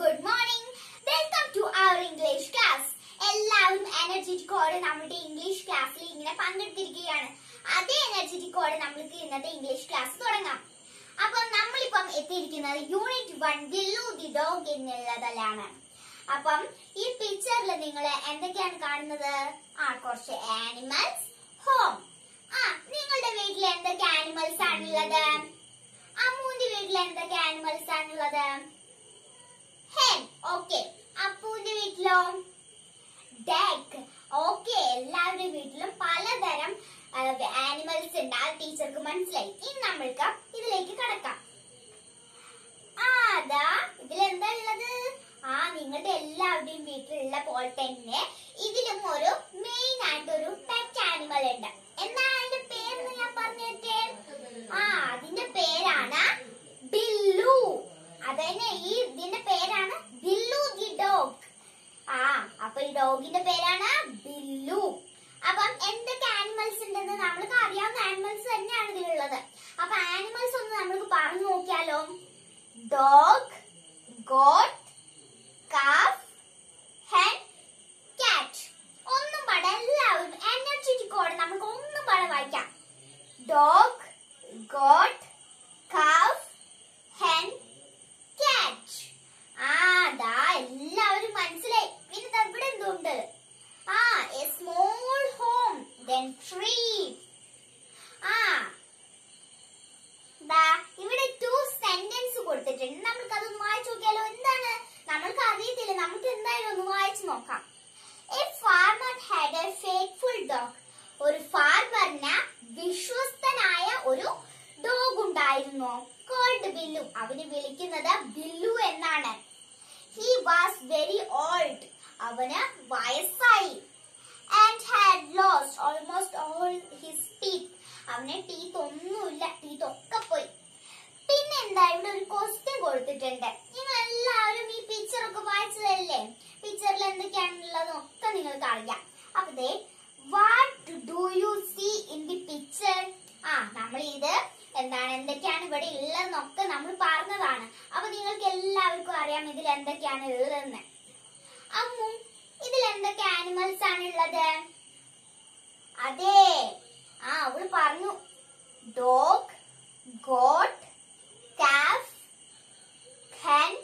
good morning welcome to our English class എല്ലാവരും എനർജറ്റിക്കോടെ നമ്മുടെ ഇംഗ്ലീഷ് ക്ലാസ്സിൽ ഇങ്ങനെ പങ്കെടുത്തിരിക്കുകയാണ് അതേ എനർജറ്റിക്കോടെ നമ്മൾക്ക് ഇന്നത്തെ ഇംഗ്ലീഷ് ക്ലാസ് തുടങ്ങാം അപ്പം നമ്മളിപ്പം എത്തിയിരിക്കുന്നത് യൂണിറ്റ് വൺ വില്ലു ദി ഡോഗ് എന്നുള്ളതിലാണ് അപ്പം ഈ പിക്ചറിൽ നിങ്ങൾ എന്തൊക്കെയാണ് കാണുന്നത് ആ കുറച്ച് ആനിമൽസ് ഹോം ആ നിങ്ങളുടെ വീട്ടിൽ എന്തൊക്കെ ആനിമൽസ് ആണുള്ളത് അമ്മൂന്റെ വീട്ടിൽ എന്തൊക്കെ ആനിമൽസ് ആണുള്ളത് ഹെൻ ഓക്കെ അപ്പൂന്റെ വീട്ടിലോ ഡെക്ക് ഓക്കെ എല്ലാവരുടെ വീട്ടിലും പലതരം ആനിമൽസ് ഉണ്ട് ആ ടീച്ചർക്ക് മനസ്സിലായി ഇനി നമ്മൾക്ക് ഇതിലേക്ക് കടക്കാം ആ അതാ ഇതിലെന്താ ഉള്ളത് ആ നിങ്ങളുടെ എല്ലാവരുടെയും വീട്ടിലുള്ള പോലെ തന്നെ ഇതിലും ഒരു മെയിൻ ആയിട്ട് ഒരു പെറ്റ് ആനിമൽ ഉണ്ട് എന്താണ് അതിന്റെ പേരെന്ന് ഞാൻ പറഞ്ഞിട്ടേ ആ അതിന്റെ പേരാണ് ബില്ലു അതന്നെ ഈ ഇതിന്റെ പേരാണ് ബില്ലു ദി ഡോഗ് ആ അപ്പൊ ഈ ഡോഗിന്റെ പേരാണ് ബില്ലു അപ്പം എന്തൊക്കെ ആനിമൽസ് ഉണ്ടെന്ന് നമ്മൾക്ക് അറിയാവുന്ന ആനിമൽസ് തന്നെയാണ് ഇതിലുള്ളത് അപ്പൊ ആനിമൽസ് ഒന്ന് നമ്മൾക്ക് പറഞ്ഞു നോക്കിയാലോ ഡോഗ് ഗോട്ട് കാഫ് ഹെൻ കാറ്റ് ഒന്നും പാടെ എല്ലാവരും എനർജറ്റിക്കോടെ നമുക്ക് ഒന്നും പാടെ വായിക്കാം ഡോഗ് ഗോട്ട് കാഫ് ഹെൻ കാറ്റ് ആ ദാ എല്ലാവരും മനസ്സിലായി പിന്നെ ദാ ഇവിടെ എന്തുണ്ട് ആ a small home then tree ആ ദാ ഇവിടെ ടു സെന്റൻസ് കൊടുത്തിട്ടുണ്ട് നമുക്ക് അതൊന്ന് വായിച്ചു നോക്കിയാലോ എന്താണ് നമ്മൾക്ക് അറിയത്തില്ല നമുക്ക് എന്തായാലും ഒന്ന് വായിച്ചു നോക്കാം a farmer had a faithful dog ഒരു ഫാർമറിന് വിശ്വസ്തനായ ഒരു ഡോഗ് ഉണ്ടായിരുന്നു കോൾഡ് ബില്ലു അവന് വിളിക്കുന്നത് ബില്ലു എന്നാണ് ഹി വാസ് വെരി ഓൾഡ് അവന് വയസ്സായി and had lost almost all his teeth അവന് ടീത്ത് ഒന്നുമില്ല ടീത്ത് ഒക്കെ പോയി പിന്നെ എന്താ ഇവിടെ ഒരു ക്വസ്റ്റ്യൻ കൊടുത്തിട്ടുണ്ട് നിങ്ങൾ എല്ലാവരും ഈ പിക്ചർ ഒക്കെ വായിച്ചതല്ലേ പിക്ചറിൽ എന്തൊക്കെയാണുള്ളതും ഒക്കെ നിങ്ങൾക്ക് അറിയാം അപ്പൊ ദേ what do you see in the picture ആ നമ്മൾ ഇത് എന്താണ് എന്തൊക്കെയാണ് ഇവിടെ ഉള്ളതെന്നൊക്കെ നമ്മൾ പറഞ്ഞതാണ് അപ്പൊ നിങ്ങൾക്ക് എല്ലാവർക്കും അറിയാം ഇതിൽ എന്തൊക്കെയാണ് ഉള്ളതെന്ന് അമ്മു ഇതിൽ എന്തൊക്കെ ആനിമൽസ് ആണ് ഉള്ളത് അതെ ആ അവള് പറഞ്ഞു ഡോഗ് ഗോട്ട് കാഫ് ഹെൻ